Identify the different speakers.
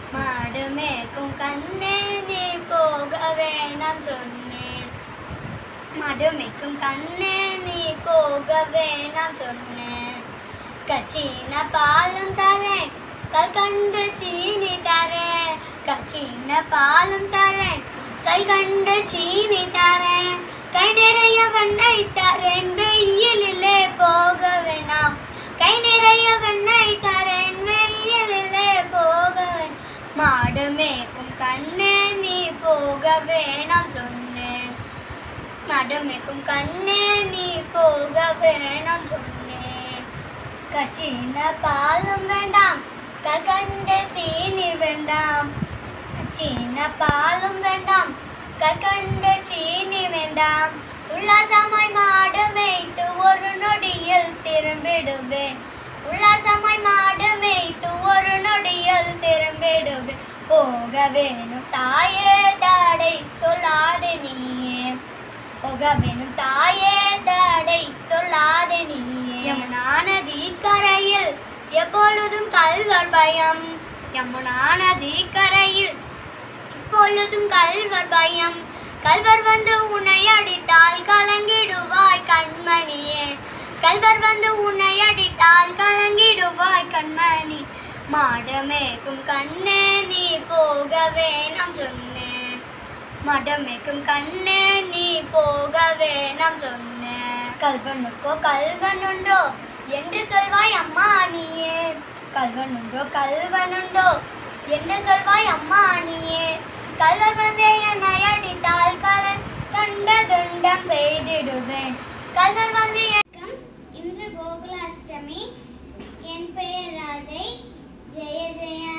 Speaker 1: மாடு மேய்க்கும் கண்ணே நீ போக வேணாம் சொன்னேன் மாடு மேய்க்கும் கண்ணே நீ போக வேணாம் சொன்னேன் கச்சின பாலும் தரேன் கல்கண்டு சீனி தரேன் கச்சின பாலும் தரேன் கல்கண்டு சீனி தரேன் கை நிறைய வெண்ணெய் தரேன் வெயிலிலே போக வேணாம் கை நிறைய வெண்ணெய் தரேன் வெயிலிலே போக வேணாம் மாடு மேய்க்கும் கண்ணே நீ போக வேணாம் சொன்னேன் மாடு மேய்க்கும் கண்ணே நீ போக வேணாம் சொன்னேன் கச்சின பாலும் வேண்டாம் கற்கண்டு சீனி வேண்டாம் கச்சின பாலும் வேண்டாம் கற்கண்டு சீனி வேண்டாம் உல்லாசமாய் மாடு மேய்த்து ஒரு நொடியில் திரும்பிடுவேன் உல்லாசமாய் மாடு மேய்த்து ஒரு நொடியில் திரும்பிடுவேன் போக வேணும் தாயே தடை சொல்லாதே நீயே போக வேணும் தாயே தடை சொல்லாதே நீயே யமுனா நதி கரையில் எப்பொழுதும் கல்வர் பயம் யமுனா நதி கரையில் எப்பொழுதும் கல்வர் பயம் கல்வர் வந்து உன்னை அடித்தால் கலங்கிடுவாய் கண்மணியே கல்வர் வந்து உன்னை அடித்தால் கலங்கிடுவாய் கண்மணி மாடமேக்கும் கண்ணே நீ போக வேணாம் சொன்னேன் மடமேக்கும் கண்ணே நீ போக வேணாம் சொன்னேன் கல்வனுக்கோ கல்வனுண்டோ என்று சொல்வாய் அம்மா நீயே கல்வனுண்டோ கல்வனுண்டோ என்று சொல்வாய் அம்மா நீயே கல்வர் வந்தே என்னை அடித்தால் கலன் கண்ட துண்டம் செய்திடுவேன் கல்வர் வந்து
Speaker 2: வணக்கம் இன்று கோகுலாஷ்டமி என் பெயர் ராதை ஜெய ஜெய